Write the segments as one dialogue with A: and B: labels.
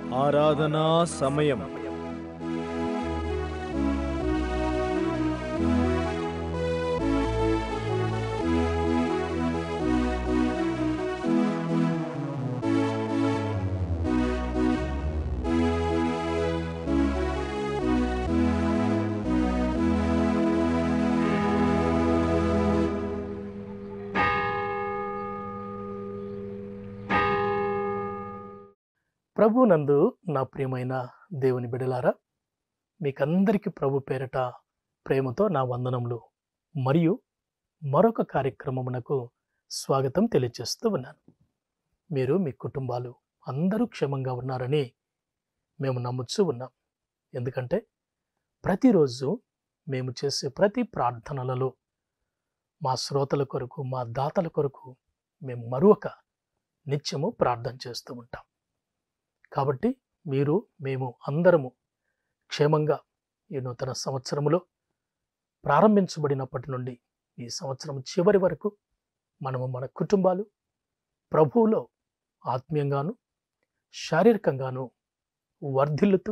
A: ఆరాధనా సమయం
B: ప్రభు నందు నా ప్రియమైన దేవుని బిడలారా మీకందరికీ ప్రభు పేరట ప్రేమతో నా వందనములు మరియు మరొక కార్యక్రమమునకు స్వాగతం తెలియజేస్తూ ఉన్నాను మీరు మీ కుటుంబాలు అందరూ క్షేమంగా ఉన్నారని మేము నమ్ముతూ ఉన్నాం ఎందుకంటే ప్రతిరోజు మేము చేసే ప్రతి ప్రార్థనలలో మా శ్రోతల కొరకు మా దాతల కొరకు మేము మరొక నిత్యము ప్రార్థన చేస్తూ ఉంటాం కాబట్టి మీరు మేము అందరము క్షేమంగా ఈ నూతన సంవత్సరములో ప్రారంభించబడినప్పటి నుండి ఈ సంవత్సరం చివరి వరకు మనము మన కుటుంబాలు ప్రభువులో ఆత్మీయంగాను శారీరకంగాను వర్ధిల్లుతూ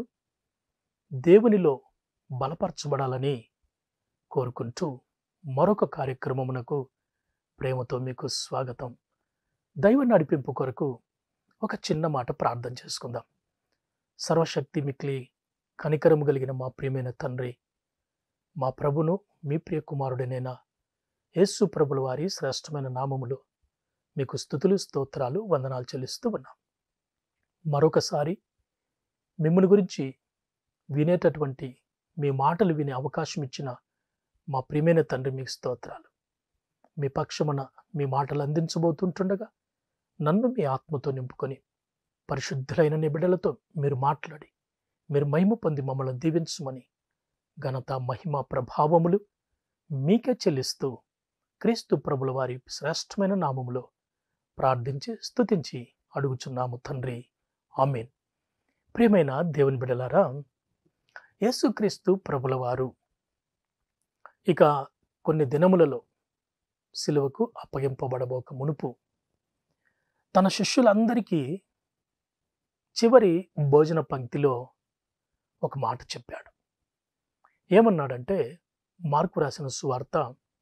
B: దేవునిలో బలపరచబడాలని కోరుకుంటూ మరొక కార్యక్రమమునకు ప్రేమతో మీకు స్వాగతం దైవ నడిపింపు కొరకు ఒక చిన్న మాట ప్రార్థన చేసుకుందాం సర్వశక్తి మిక్లి కనికరము కలిగిన మా ప్రియమైన తండ్రి మా ప్రభును మీ ప్రియ కుమారుడైన యేసు ప్రభుల వారి శ్రేష్టమైన నామములు మీకు స్థుతులు స్తోత్రాలు వందనాలు చెల్లిస్తూ ఉన్నాం మరొకసారి మిమ్మల్ని గురించి వినేటటువంటి మీ మాటలు వినే అవకాశం ఇచ్చిన మా ప్రియమైన తండ్రి మీకు స్తోత్రాలు మీ పక్షమున మీ మాటలు అందించబోతుంటుండగా నన్ను మీ ఆత్మతో నింపుకొని పరిశుద్ధులైన నిబిడలతో మీరు మాట్లాడి మీరు మహిమ పొంది మమ్మల్ని దీవించమని ఘనత మహిమ ప్రభావములు మీకే చెల్లిస్తూ క్రీస్తు ప్రభుల వారి శ్రేష్టమైన నామములో ప్రార్థించి స్తుతించి అడుగుచున్నాము తండ్రి ఆమెన్ ప్రియమైన దేవుని బిడలారా యేసుక్రీస్తు ప్రభుల వారు ఇక కొన్ని దినములలో సిలువకు అప్పగింపబడబోక మునుపు తన శిష్యులందరికీ చివరి భోజన పంక్తిలో ఒక మాట చెప్పాడు ఏమన్నాడంటే మార్కు రాసిన సువార్త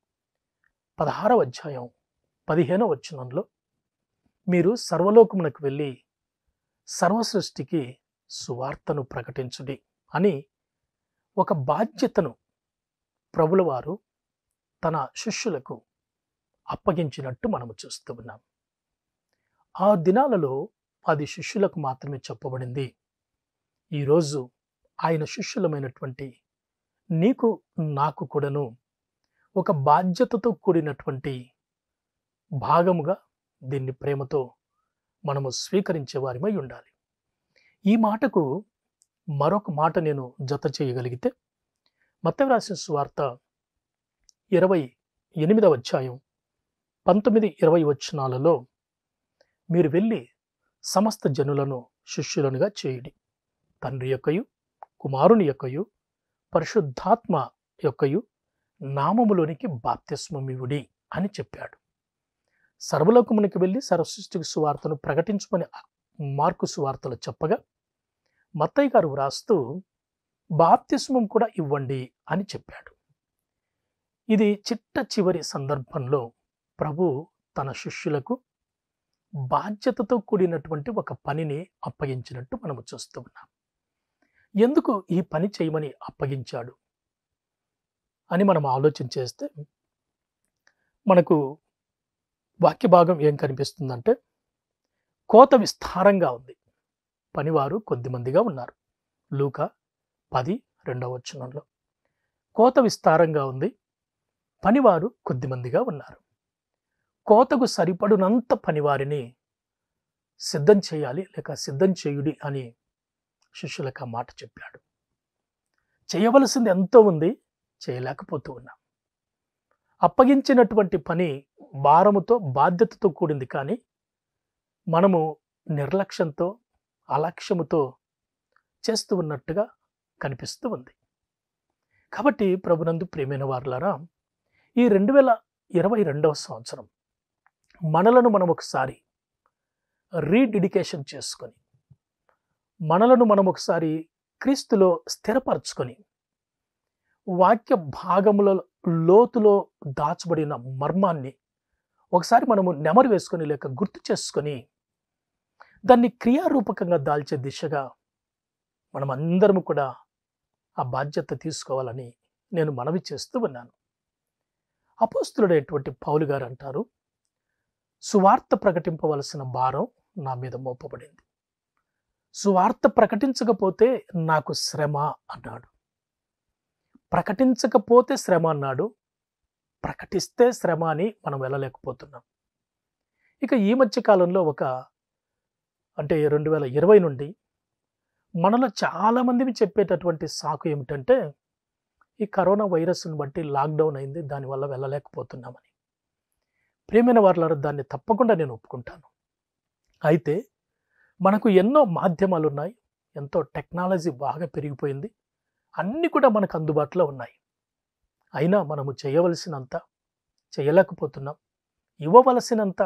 B: పదహారవ అధ్యాయం పదిహేనవ వచనంలో మీరు సర్వలోకమునకు వెళ్ళి సర్వసృష్టికి సువార్తను ప్రకటించుడి అని ఒక బాధ్యతను ప్రభుల వారు తన శిష్యులకు అప్పగించినట్టు మనము చూస్తూ ఉన్నాం ఆ దినాలలో అది శిష్యులకు మాత్రమే చెప్పబడింది ఈరోజు ఆయన శిష్యులమైనటువంటి నీకు నాకు కూడాను ఒక బాధ్యతతో కూడినటువంటి భాగముగా దీన్ని ప్రేమతో మనము స్వీకరించే వారిమై ఉండాలి ఈ మాటకు మరొక మాట నేను జత చేయగలిగితే మత్తవ్రాసిన సువార్త ఇరవై ఎనిమిదవ అధ్యాయం పంతొమ్మిది ఇరవై వచనాలలో మీరు వెళ్ళి సమస్త జనులను శిష్యులనుగా చేయుడి తండ్రి యొక్కయు కుమారుని యొక్కయు పరిశుద్ధాత్మ యొక్కయు నామములోనికి బాప్తిస్మమివుడి అని చెప్పాడు సర్వలోకమునికి వెళ్ళి సర్వసృష్టికి సువార్తను ప్రకటించమని మార్కు సువార్తలు చెప్పగా మత్తయ్య గారు వ్రాస్తూ బాప్తిస్మం కూడా ఇవ్వండి అని చెప్పాడు ఇది చిట్ట చివరి సందర్భంలో ప్రభు తన శిష్యులకు బాధ్యతతో కూడినటువంటి ఒక పనిని అప్పగించినట్టు మనము చూస్తూ ఉన్నాం ఎందుకు ఈ పని చేయమని అప్పగించాడు అని మనం ఆలోచన చేస్తే మనకు వాక్య భాగం ఏం కనిపిస్తుందంటే కోత విస్తారంగా ఉంది పనివారు కొద్దిమందిగా ఉన్నారు లూక పది రెండవ వచనంలో కోత విస్తారంగా ఉంది పనివారు కొద్దిమందిగా ఉన్నారు కోతకు సరిపడునంత పనివారిని సిద్ధం చేయాలి లేక సిద్ధం చేయుడి అని శిష్యులకు ఆ మాట చెప్పాడు చేయవలసింది ఎంతో ఉంది చేయలేకపోతూ ఉన్నాం అప్పగించినటువంటి పని భారముతో బాధ్యతతో కూడింది కానీ మనము నిర్లక్ష్యంతో అలక్ష్యముతో చేస్తూ ఉన్నట్టుగా కనిపిస్తూ ఉంది కాబట్టి ప్రభునందు ప్రేమైన వారులారా ఈ రెండు వేల ఇరవై రెండవ సంవత్సరం మనలను మనం ఒకసారి రీడెడికేషన్ చేసుకొని మనలను మనం ఒకసారి క్రీస్తులో స్థిరపరచుకొని వాక్య భాగముల లోతులో దాచబడిన మర్మాన్ని ఒకసారి మనము నెమరు వేసుకొని లేక గుర్తు చేసుకొని దాన్ని క్రియారూపకంగా దాల్చే దిశగా మనం అందరం కూడా ఆ బాధ్యత తీసుకోవాలని నేను మనవి చేస్తూ ఉన్నాను అపోస్తులుడైనటువంటి పౌలు గారు అంటారు సువార్త ప్రకటింపవలసిన భారం నా మీద మోపబడింది సువార్త ప్రకటించకపోతే నాకు శ్రమ అన్నాడు ప్రకటించకపోతే శ్రమ అన్నాడు ప్రకటిస్తే శ్రమ అని మనం వెళ్ళలేకపోతున్నాం ఇక ఈ మధ్య కాలంలో ఒక అంటే రెండు వేల ఇరవై నుండి మనలో చాలామందికి చెప్పేటటువంటి సాకు ఏమిటంటే ఈ కరోనా వైరస్ని బట్టి లాక్డౌన్ అయింది దానివల్ల వెళ్ళలేకపోతున్నామని ప్రేమైన వాళ్ళ దాన్ని తప్పకుండా నేను ఒప్పుకుంటాను అయితే మనకు ఎన్నో మాధ్యమాలు ఉన్నాయి ఎంతో టెక్నాలజీ బాగా పెరిగిపోయింది అన్నీ కూడా మనకు అందుబాటులో ఉన్నాయి అయినా మనము చేయవలసినంత చేయలేకపోతున్నాం ఇవ్వవలసినంత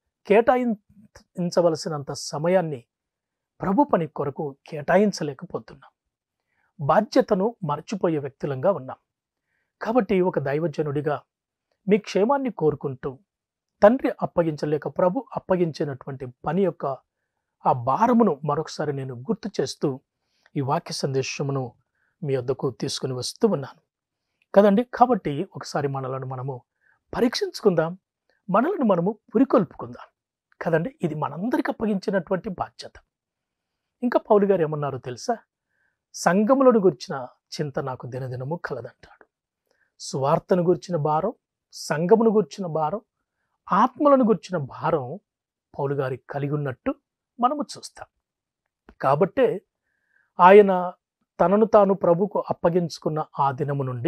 B: కేటాయించవలసినంత సమయాన్ని ప్రభు పని కొరకు కేటాయించలేకపోతున్నాం బాధ్యతను మర్చిపోయే వ్యక్తులంగా ఉన్నాం కాబట్టి ఒక దైవజనుడిగా మీ క్షేమాన్ని కోరుకుంటూ తండ్రి అప్పగించలేక ప్రభు అప్పగించినటువంటి పని యొక్క ఆ భారమును మరొకసారి నేను గుర్తు చేస్తూ ఈ వాక్య సందేశమును మీ వద్దకు తీసుకుని వస్తూ ఉన్నాను కదండి కాబట్టి ఒకసారి మనలను మనము పరీక్షించుకుందాం మనలను మనము పురికొల్పుకుందాం కదండి ఇది మనందరికి అప్పగించినటువంటి బాధ్యత ఇంకా పౌలు గారు ఏమన్నారో తెలుసా సంఘములను గురించిన చింత నాకు దినదినము కలదంటాడు సువార్తను గురించిన భారం సంఘమును గురించిన భారం ఆత్మలను గురించిన భారం పౌలు గారి కలిగి ఉన్నట్టు మనము చూస్తాం కాబట్టే ఆయన తనను తాను ప్రభుకు అప్పగించుకున్న ఆ దినము నుండి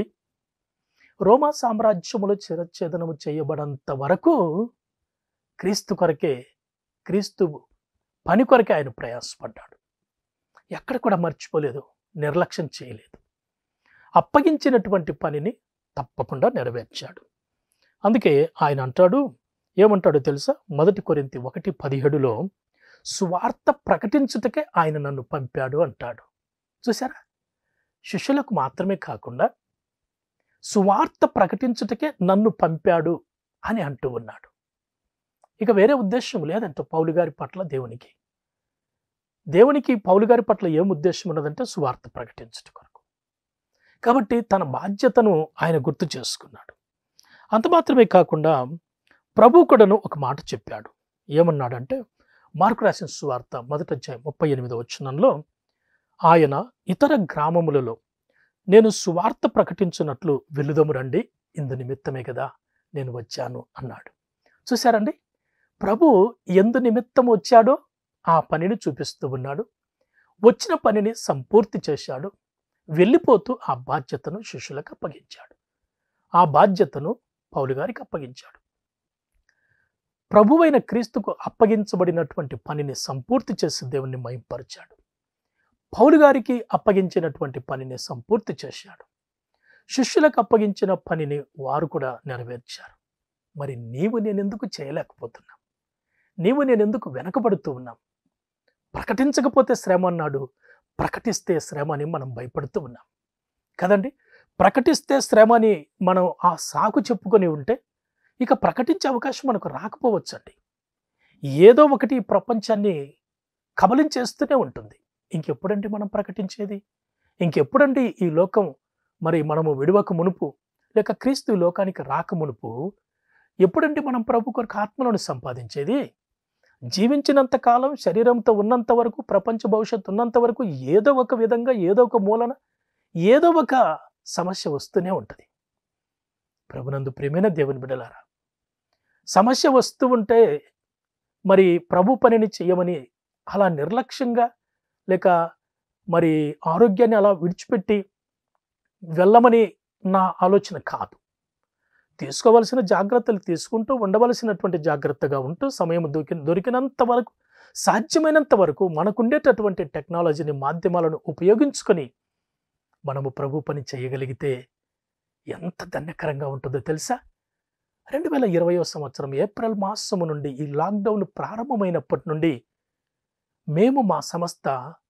B: రోమా సామ్రాజ్యములో చిరఛేదనము చేయబడంత వరకు క్రీస్తు కొరకే క్రీస్తు పని కొరకే ఆయన ప్రయాసపడ్డాడు ఎక్కడ కూడా మర్చిపోలేదు నిర్లక్ష్యం చేయలేదు అప్పగించినటువంటి పనిని తప్పకుండా నెరవేర్చాడు అందుకే ఆయన అంటాడు ఏమంటాడో తెలుసా మొదటి కొరింతి ఒకటి పదిహేడులో సువార్త ప్రకటించుటకే ఆయన నన్ను పంపాడు అంటాడు చూసారా శిష్యులకు మాత్రమే కాకుండా సువార్త ప్రకటించుటకే నన్ను పంపాడు అని అంటూ ఉన్నాడు ఇక వేరే ఉద్దేశం లేదంట పౌలు గారి పట్ల దేవునికి దేవునికి పౌలు గారి పట్ల ఏం ఉద్దేశం ఉన్నదంటే సువార్త ప్రకటించుట కొరకు కాబట్టి తన బాధ్యతను ఆయన గుర్తు చేసుకున్నాడు అంత మాత్రమే కాకుండా ప్రభు కూడాను ఒక మాట చెప్పాడు ఏమన్నాడంటే మార్కు రాసిన సువార్త మొదట అధ్యాయం ముప్పై ఎనిమిదో వచనంలో ఆయన ఇతర గ్రామములలో నేను సువార్త ప్రకటించున్నట్లు వెలుదము రండి ఇందు నిమిత్తమే కదా నేను వచ్చాను అన్నాడు చూశారండి ప్రభు ఎందు నిమిత్తం వచ్చాడో ఆ పనిని చూపిస్తూ ఉన్నాడు వచ్చిన పనిని సంపూర్తి చేశాడు వెళ్ళిపోతూ ఆ బాధ్యతను శిష్యులకు అప్పగించాడు ఆ బాధ్యతను పౌలు గారికి అప్పగించాడు ప్రభువైన క్రీస్తుకు అప్పగించబడినటువంటి పనిని సంపూర్తి చేసి దేవుణ్ణి మయంపరిచాడు పౌలు గారికి అప్పగించినటువంటి పనిని సంపూర్తి చేశాడు శిష్యులకు అప్పగించిన పనిని వారు కూడా నెరవేర్చారు మరి నీవు నేనెందుకు చేయలేకపోతున్నాం నీవు నేనెందుకు వెనకబడుతూ ఉన్నాం ప్రకటించకపోతే శ్రమ అన్నాడు ప్రకటిస్తే శ్రమ అని మనం భయపడుతూ ఉన్నాం కదండి ప్రకటిస్తే శ్రమ అని మనం ఆ సాకు చెప్పుకొని ఉంటే ఇక ప్రకటించే అవకాశం మనకు రాకపోవచ్చండి ఏదో ఒకటి ఈ ప్రపంచాన్ని కబలించేస్తూనే ఉంటుంది ఇంకెప్పుడండి మనం ప్రకటించేది ఇంకెప్పుడండి ఈ లోకం మరి మనము విడువక మునుపు లేక క్రీస్తు ఈ లోకానికి రాక మునుపు ఎప్పుడండి మనం ప్రభు కొరకు ఆత్మలను సంపాదించేది జీవించినంత కాలం శరీరంతో ఉన్నంత వరకు ప్రపంచ భవిష్యత్తు ఉన్నంత వరకు ఏదో ఒక విధంగా ఏదో ఒక మూలన ఏదో ఒక సమస్య వస్తూనే ఉంటుంది ప్రభునందు ప్రేమైన దేవుని బిడలారా సమస్య వస్తూ ఉంటే మరి ప్రభు పనిని చేయమని అలా నిర్లక్ష్యంగా లేక మరి ఆరోగ్యాన్ని అలా విడిచిపెట్టి వెళ్ళమని నా ఆలోచన కాదు తీసుకోవలసిన జాగ్రత్తలు తీసుకుంటూ ఉండవలసినటువంటి జాగ్రత్తగా ఉంటూ సమయం దొరికి దొరికినంత వరకు సాధ్యమైనంత వరకు మనకుండేటటువంటి టెక్నాలజీని మాధ్యమాలను ఉపయోగించుకొని మనము ప్రభు పని చేయగలిగితే ఎంత ధన్యకరంగా ఉంటుందో తెలుసా రెండు వేల ఇరవయో సంవత్సరం ఏప్రిల్ మాసము నుండి ఈ లాక్డౌన్ ప్రారంభమైనప్పటి నుండి మేము మా సంస్థ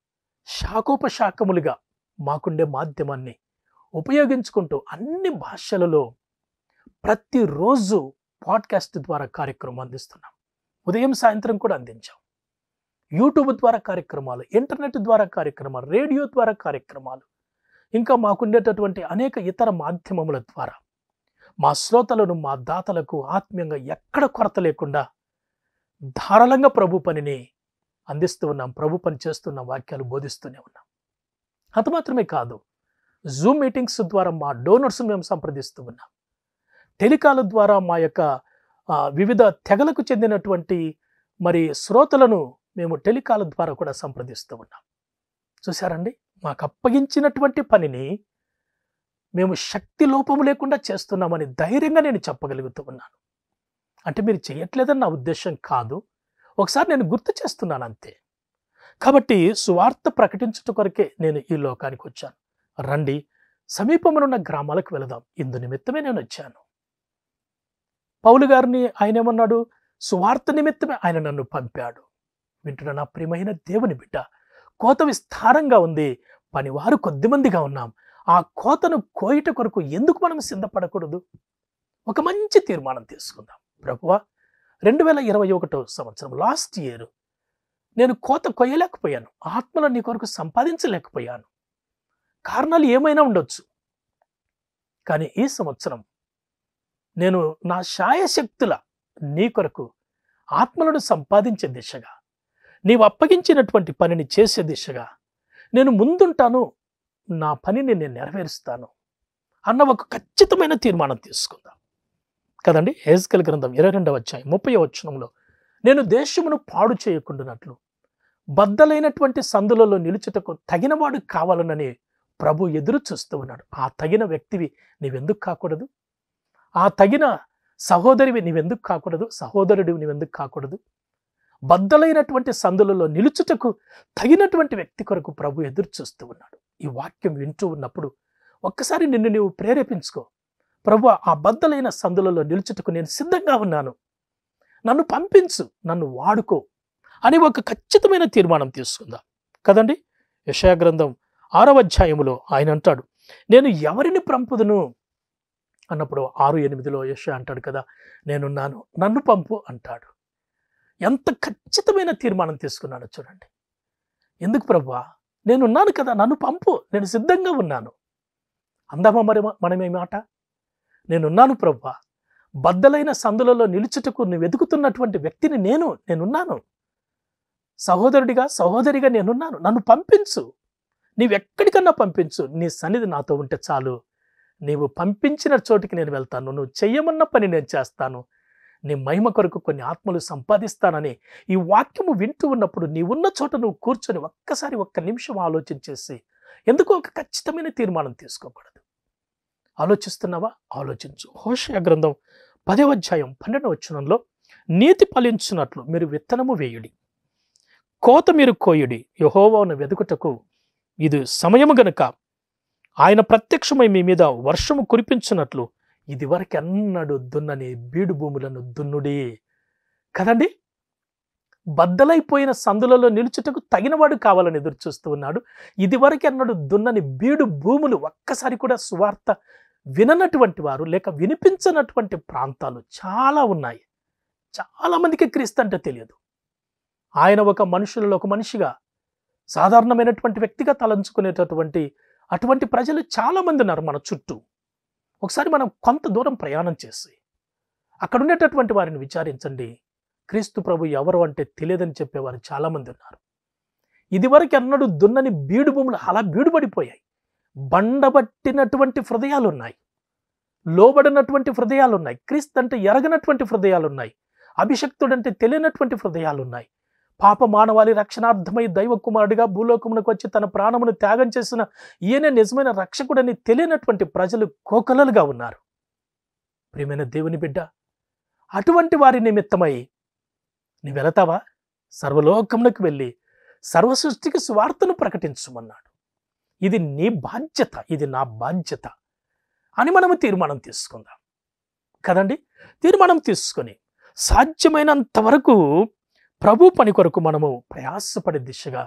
B: శాఖోపశాఖములుగా మాకుండే మాధ్యమాన్ని ఉపయోగించుకుంటూ అన్ని భాషలలో ప్రతిరోజు పాడ్కాస్ట్ ద్వారా కార్యక్రమం అందిస్తున్నాం ఉదయం సాయంత్రం కూడా అందించాం యూట్యూబ్ ద్వారా కార్యక్రమాలు ఇంటర్నెట్ ద్వారా కార్యక్రమాలు రేడియో ద్వారా కార్యక్రమాలు ఇంకా మాకుండేటటువంటి అనేక ఇతర మాధ్యమముల ద్వారా మా శ్రోతలను మా దాతలకు ఆత్మీయంగా ఎక్కడ కొరత లేకుండా ధారాళంగా ప్రభు పనిని అందిస్తూ ఉన్నాం ప్రభు పని చేస్తున్న వాక్యాలు బోధిస్తూనే ఉన్నాం అంత మాత్రమే కాదు జూమ్ మీటింగ్స్ ద్వారా మా డోనర్స్ మేము సంప్రదిస్తూ ఉన్నాం టెలికాల ద్వారా మా యొక్క ఆ, వివిధ తెగలకు చెందినటువంటి మరి శ్రోతలను మేము టెలికాల ద్వారా కూడా సంప్రదిస్తూ ఉన్నాం చూసారండి మాకు అప్పగించినటువంటి పనిని మేము శక్తి లోపము లేకుండా చేస్తున్నామని ధైర్యంగా నేను చెప్పగలుగుతూ ఉన్నాను అంటే మీరు చేయట్లేదని నా ఉద్దేశం కాదు ఒకసారి నేను గుర్తు చేస్తున్నాను అంతే కాబట్టి సువార్త ప్రకటించుట కొరకే నేను ఈ లోకానికి వచ్చాను రండి సమీపమునున్న గ్రామాలకు వెళదాం ఇందు నిమిత్తమే నేను వచ్చాను పౌలు గారిని ఆయన ఏమన్నాడు సువార్త నిమిత్తమే ఆయన నన్ను పంపాడు వింటున్న నా ప్రియమైన దేవుని బిడ్డ కోత విస్తారంగా ఉంది పనివారు కొద్దిమందిగా ఉన్నాం ఆ కోతను కోయిట కొరకు ఎందుకు మనం సిద్ధపడకూడదు ఒక మంచి తీర్మానం తీసుకుందాం ప్రభువా రెండు వేల ఇరవై ఒకటో సంవత్సరం లాస్ట్ ఇయర్ నేను కోత కొయ్యలేకపోయాను ఆత్మలో నీ కొరకు సంపాదించలేకపోయాను కారణాలు ఏమైనా ఉండొచ్చు కానీ ఈ సంవత్సరం నేను నా శాయశక్తుల నీ కొరకు ఆత్మలను సంపాదించే దిశగా నీవు అప్పగించినటువంటి పనిని చేసే దిశగా నేను ముందుంటాను నా పనిని నేను నెరవేరుస్తాను అన్న ఒక ఖచ్చితమైన తీర్మానం తీసుకుందాం కదండి హేజ్కల్ గ్రంథం ఇరవై రెండవ అధ్యాయం ముప్పై వచనంలో నేను దేశమును పాడు చేయకుండానట్లు బద్దలైనటువంటి సందులలో నిలుచుటకు తగినవాడు కావాలనని ప్రభు ఎదురు చూస్తూ ఉన్నాడు ఆ తగిన వ్యక్తివి నీవెందుకు కాకూడదు ఆ తగిన సహోదరివి నీవెందుకు కాకూడదు సహోదరుడివి నీవెందుకు కాకూడదు బద్దలైనటువంటి సందులలో నిలుచుటకు తగినటువంటి వ్యక్తి కొరకు ప్రభు ఎదురు చూస్తూ ఉన్నాడు ఈ వాక్యం వింటూ ఉన్నప్పుడు ఒక్కసారి నిన్ను నీవు ప్రేరేపించుకో ప్రభు ఆ బద్దలైన సందులలో నిలుచుటకు నేను సిద్ధంగా ఉన్నాను నన్ను పంపించు నన్ను వాడుకో అని ఒక ఖచ్చితమైన తీర్మానం తీసుకుందాం కదండి యశయా గ్రంథం ఆరవ అధ్యాయములో ఆయన అంటాడు నేను ఎవరిని పంపుదును అన్నప్పుడు ఆరు ఎనిమిదిలో యశ అంటాడు కదా నేనున్నాను నన్ను పంపు అంటాడు ఎంత ఖచ్చితమైన తీర్మానం తీసుకున్నాడో చూడండి ఎందుకు ప్రభా నేనున్నాను కదా నన్ను పంపు నేను సిద్ధంగా ఉన్నాను అందామా మరి మనమే మాట నేనున్నాను ప్రభా బద్దలైన సందులలో నిలుచుటకు నువ్వు వెతుకుతున్నటువంటి వ్యక్తిని నేను నేనున్నాను సహోదరుడిగా సహోదరిగా నేనున్నాను నన్ను పంపించు నీవెక్కడికన్నా పంపించు నీ సన్నిధి నాతో ఉంటే చాలు నీవు పంపించిన చోటికి నేను వెళ్తాను నువ్వు చెయ్యమన్న పని నేను చేస్తాను నీ మహిమ కొరకు కొన్ని ఆత్మలు సంపాదిస్తానని ఈ వాక్యము వింటూ ఉన్నప్పుడు నీవున్న చోట నువ్వు కూర్చొని ఒక్కసారి ఒక్క నిమిషం ఆలోచించేసి ఎందుకో ఒక ఖచ్చితమైన తీర్మానం తీసుకోకూడదు ఆలోచిస్తున్నావా ఆలోచించు హోషయ గ్రంథం పదవ అధ్యాయం పన్నెండవ వచనంలో నీతి ఫలించున్నట్లు మీరు విత్తనము వేయుడి కోత మీరు కోయుడి యహోవాను వెదుకుటకు ఇది సమయము గనుక ఆయన ప్రత్యక్షమై మీ మీద వర్షము కురిపించినట్లు ఇది వరకెన్నడు దున్నని బీడు భూములను దున్నుడి కదండి బద్దలైపోయిన సందులలో నిలుచుటకు తగినవాడు కావాలని ఎదురు చూస్తూ ఉన్నాడు ఇది వరకెన్నడు దున్నని బీడు భూములు ఒక్కసారి కూడా సువార్త విననటువంటి వారు లేక వినిపించనటువంటి ప్రాంతాలు చాలా ఉన్నాయి చాలా మందికి క్రీస్తు అంటే తెలియదు ఆయన ఒక మనుషులలో ఒక మనిషిగా సాధారణమైనటువంటి వ్యక్తిగా తలంచుకునేటటువంటి అటువంటి ప్రజలు చాలా మంది ఉన్నారు మన చుట్టూ ఒకసారి మనం కొంత దూరం ప్రయాణం చేసి అక్కడ ఉండేటటువంటి వారిని విచారించండి క్రీస్తు ప్రభు ఎవరు అంటే తెలియదని చెప్పేవారు చాలామంది ఉన్నారు ఇదివరకు అన్నడు దున్నని బీడు భూములు అలా బీడుపడిపోయాయి బండబట్టినటువంటి హృదయాలు ఉన్నాయి లోబడినటువంటి హృదయాలు ఉన్నాయి క్రీస్తు అంటే ఎరగనటువంటి హృదయాలు ఉన్నాయి అభిషక్తుడంటే తెలియనటువంటి హృదయాలు ఉన్నాయి పాప మానవాళి రక్షణార్థమై దైవ కుమారుడిగా భూలోకమునకు వచ్చి తన ప్రాణమును త్యాగం చేసిన ఈయనే నిజమైన రక్షకుడని తెలియనటువంటి ప్రజలు కోకలలుగా ఉన్నారు ప్రియమైన దేవుని బిడ్డ అటువంటి వారి నిమిత్తమై నీ వెళతావా సర్వలోకమునకు వెళ్ళి సర్వసృష్టికి స్వార్థను ప్రకటించమన్నాడు ఇది నీ బాధ్యత ఇది నా బాధ్యత అని మనము తీర్మానం తీసుకుందాం కదండి తీర్మానం తీసుకొని సాధ్యమైనంత వరకు ప్రభు పని కొరకు మనము ప్రయాసపడే దిశగా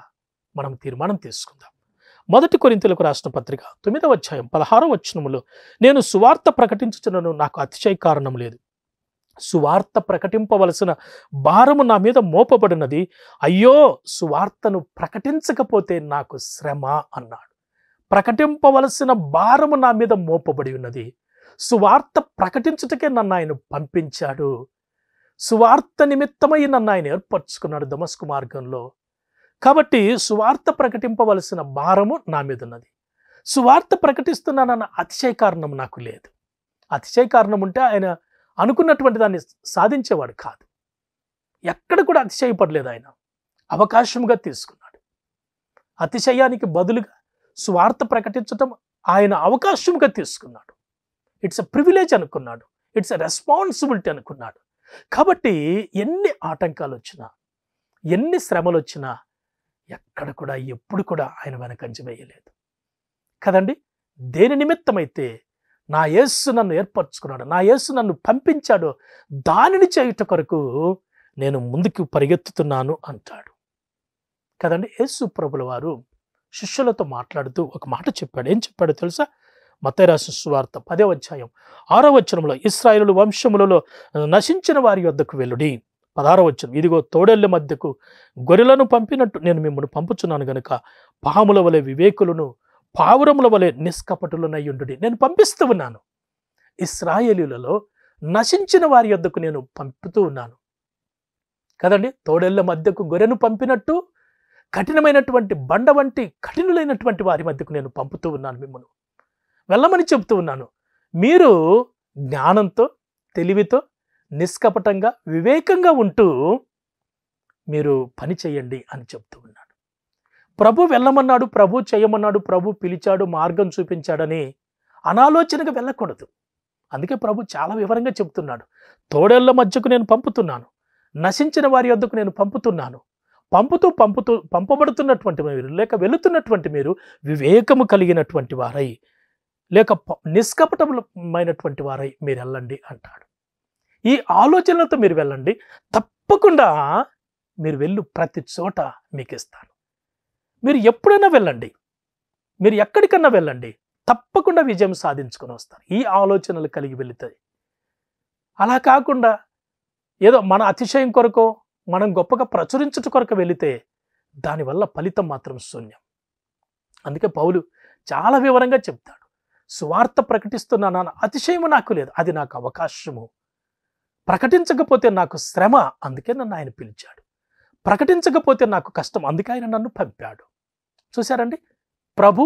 B: మనం తీర్మానం తీసుకుందాం మొదటి కొరింతలకు రాసిన పత్రిక తొమ్మిదవ అధ్యాయం పదహారవ వచనములో నేను సువార్త ప్రకటించుచున్నను నాకు అతిశయ కారణం లేదు సువార్త ప్రకటింపవలసిన భారము నా మీద మోపబడినది అయ్యో సువార్తను ప్రకటించకపోతే నాకు శ్రమ అన్నాడు ప్రకటింపవలసిన భారము నా మీద మోపబడి ఉన్నది సువార్త ప్రకటించుటకే నన్ను ఆయన పంపించాడు సువార్త నిమిత్తమై నన్ను ఆయన ఏర్పరచుకున్నాడు దమస్కు మార్గంలో కాబట్టి సువార్త ప్రకటింపవలసిన భారము నా మీద ఉన్నది సువార్త ప్రకటిస్తున్నానన్న అతిశయ కారణం నాకు లేదు అతిశయ కారణం ఉంటే ఆయన అనుకున్నటువంటి దాన్ని సాధించేవాడు కాదు ఎక్కడ కూడా అతిశయపడలేదు ఆయన అవకాశంగా తీసుకున్నాడు అతిశయానికి బదులుగా స్వార్థ ప్రకటించటం ఆయన అవకాశంగా తీసుకున్నాడు ఇట్స్ ఎ ప్రివిలేజ్ అనుకున్నాడు ఇట్స్ ఎ రెస్పాన్సిబిలిటీ అనుకున్నాడు కాబట్టి ఎన్ని ఆటంకాలు వచ్చినా ఎన్ని శ్రమలు వచ్చినా ఎక్కడ కూడా ఎప్పుడు కూడా ఆయన వెనకంజ వేయలేదు కదండి దేని నిమిత్తమైతే నా యేస్సు నన్ను ఏర్పరచుకున్నాడు నా యేస్సు నన్ను పంపించాడు దానిని చేయుట కొరకు నేను ముందుకు పరిగెత్తుతున్నాను అంటాడు కదండి యేసు ప్రభుల వారు శిష్యులతో మాట్లాడుతూ ఒక మాట చెప్పాడు ఏం చెప్పాడో తెలుసా మతైరాసు సువార్త పదే అధ్యాయం ఆరో వచనంలో ఇస్రాయేలు వంశములలో నశించిన వారి వద్దకు వెళ్ళుడి పదారో వచనం ఇదిగో తోడేళ్ల మధ్యకు గొర్రెలను పంపినట్టు నేను మిమ్మల్ని పంపుచున్నాను గనుక పాముల వలె వివేకులను పావురముల వలె నిష్కపటులనయ్యుండు నేను పంపిస్తూ ఉన్నాను ఇస్రాయేలీలలో నశించిన వారి యొద్దకు నేను పంపుతూ ఉన్నాను కదండి తోడేళ్ల మధ్యకు గొర్రెను పంపినట్టు కఠినమైనటువంటి బండ వంటి కఠినులైనటువంటి వారి మధ్యకు నేను పంపుతూ ఉన్నాను మిమ్మల్ని వెళ్ళమని చెప్తూ ఉన్నాను మీరు జ్ఞానంతో తెలివితో నిష్కపటంగా వివేకంగా ఉంటూ మీరు పని చేయండి అని చెప్తూ ఉన్నాడు ప్రభు వెళ్ళమన్నాడు ప్రభు చేయమన్నాడు ప్రభు పిలిచాడు మార్గం చూపించాడని అనాలోచనగా వెళ్ళకూడదు అందుకే ప్రభు చాలా వివరంగా చెప్తున్నాడు తోడేళ్ల మధ్యకు నేను పంపుతున్నాను నశించిన వారి వద్దకు నేను పంపుతున్నాను పంపుతూ పంపుతూ పంపబడుతున్నటువంటి మీరు లేక వెళుతున్నటువంటి మీరు వివేకము కలిగినటువంటి వారై లేక ప- నిష్కపటమైనటువంటి వారై మీరు వెళ్ళండి అంటాడు ఈ ఆలోచనలతో మీరు వెళ్ళండి తప్పకుండా మీరు వెళ్ళు ప్రతి చోట మీకు ఇస్తాను మీరు ఎప్పుడైనా వెళ్ళండి మీరు ఎక్కడికన్నా వెళ్ళండి తప్పకుండా విజయం సాధించుకొని వస్తారు ఈ ఆలోచనలు కలిగి వెళుతాయి అలా కాకుండా ఏదో మన అతిశయం కొరకో మనం గొప్పగా ప్రచురించుట కొరకు వెళితే దానివల్ల ఫలితం మాత్రం శూన్యం అందుకే పౌలు చాలా వివరంగా చెప్తాడు సువార్త ప్రకటిస్తున్నాను అతిశయము నాకు లేదు అది నాకు అవకాశము ప్రకటించకపోతే నాకు శ్రమ అందుకే నన్ను ఆయన పిలిచాడు ప్రకటించకపోతే నాకు కష్టం అందుకే ఆయన నన్ను పంపాడు చూశారండి ప్రభు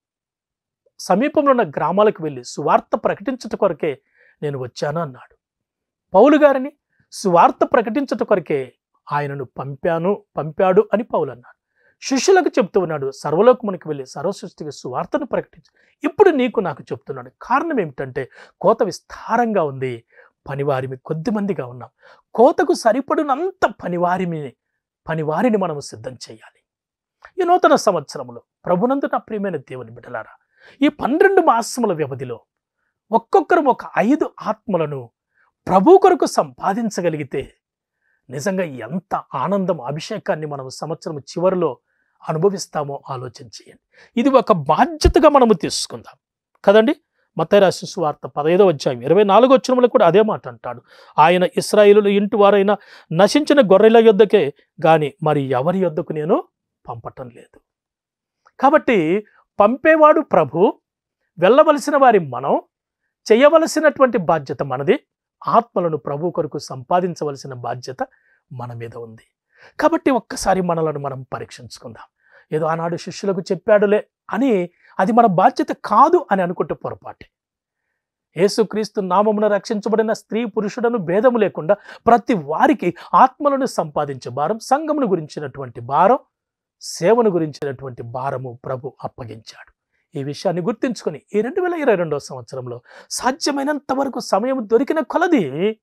B: సమీపంలో ఉన్న గ్రామాలకు వెళ్ళి సువార్త ప్రకటించుట కొరకే నేను వచ్చాను అన్నాడు పౌలు గారిని సువార్త ప్రకటించుట కొరకే ఆయనను పంపాను పంపాడు అని పౌలు అన్నాడు శిష్యులకు చెప్తూ ఉన్నాడు సర్వలోకమునికి వెళ్ళి సర్వసృష్టికి సువార్తను ప్రకటించు ఇప్పుడు నీకు నాకు చెప్తున్నాడు కారణం ఏమిటంటే కోత విస్తారంగా ఉంది పనివారిమి కొద్ది మందిగా ఉన్నాం కోతకు సరిపడినంత పనివారిమి పనివారిని మనం సిద్ధం చేయాలి ఈ నూతన సంవత్సరంలో ప్రభునందు నా ప్రియమైన దేవుని బిడ్డలారా ఈ పన్నెండు మాసముల వ్యవధిలో ఒక్కొక్కరు ఒక ఐదు ఆత్మలను ప్రభు కొరకు సంపాదించగలిగితే నిజంగా ఎంత ఆనందం అభిషేకాన్ని మనం సంవత్సరం చివరిలో అనుభవిస్తామో ఆలోచన చేయండి ఇది ఒక బాధ్యతగా మనము తీసుకుందాం కదండి మతైరాశి సువార్త పదహైదో అధ్యాయం ఇరవై నాలుగో వచ్చినములు కూడా అదే మాట అంటాడు ఆయన ఇస్రాయిలు ఇంటి వారైన నశించిన గొర్రెల యొద్దకే గాని మరి ఎవరి యొద్దకు నేను పంపటం లేదు కాబట్టి పంపేవాడు ప్రభు వెళ్ళవలసిన వారి మనం చేయవలసినటువంటి బాధ్యత మనది ఆత్మలను ప్రభు కొరకు సంపాదించవలసిన బాధ్యత మన మీద ఉంది కాబట్టి ఒక్కసారి మనలను మనం పరీక్షించుకుందాం ఏదో ఆనాడు శిష్యులకు చెప్పాడులే అని అది మన బాధ్యత కాదు అని అనుకుంటే పొరపాటే యేసుక్రీస్తు నామమున రక్షించబడిన స్త్రీ పురుషుడను భేదము లేకుండా ప్రతి వారికి ఆత్మలను సంపాదించే భారం సంఘమును గురించినటువంటి భారం సేవను గురించినటువంటి భారము ప్రభు అప్పగించాడు ఈ విషయాన్ని గుర్తించుకొని ఈ రెండు వేల ఇరవై రెండవ సంవత్సరంలో సాధ్యమైనంత వరకు సమయం దొరికిన కొలది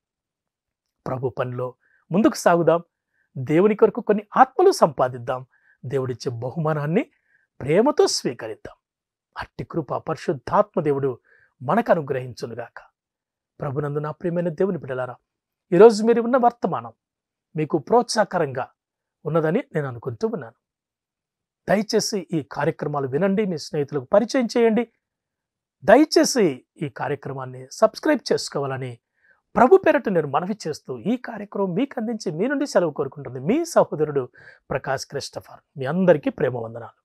B: ప్రభు పనిలో ముందుకు సాగుదాం దేవుని కొరకు కొన్ని ఆత్మలు సంపాదిద్దాం దేవుడిచ్చే బహుమానాన్ని ప్రేమతో స్వీకరిద్దాం అట్టి కృప పరిశుద్ధాత్మ దేవుడు మనకు అనుగ్రహించునుగాక ప్రభునందు నా ప్రియమైన దేవుని బిడ్డలారా ఈరోజు మీరు ఉన్న వర్తమానం మీకు ప్రోత్సాహకరంగా ఉన్నదని నేను అనుకుంటూ ఉన్నాను దయచేసి ఈ కార్యక్రమాలు వినండి మీ స్నేహితులకు పరిచయం చేయండి దయచేసి ఈ కార్యక్రమాన్ని సబ్స్క్రైబ్ చేసుకోవాలని ప్రభు పేరట నేను మనవి చేస్తూ ఈ కార్యక్రమం మీకు అందించి మీ నుండి సెలవు కోరుకుంటుంది మీ సహోదరుడు ప్రకాష్ క్రిస్టఫర్ మీ అందరికీ ప్రేమ వందనాలు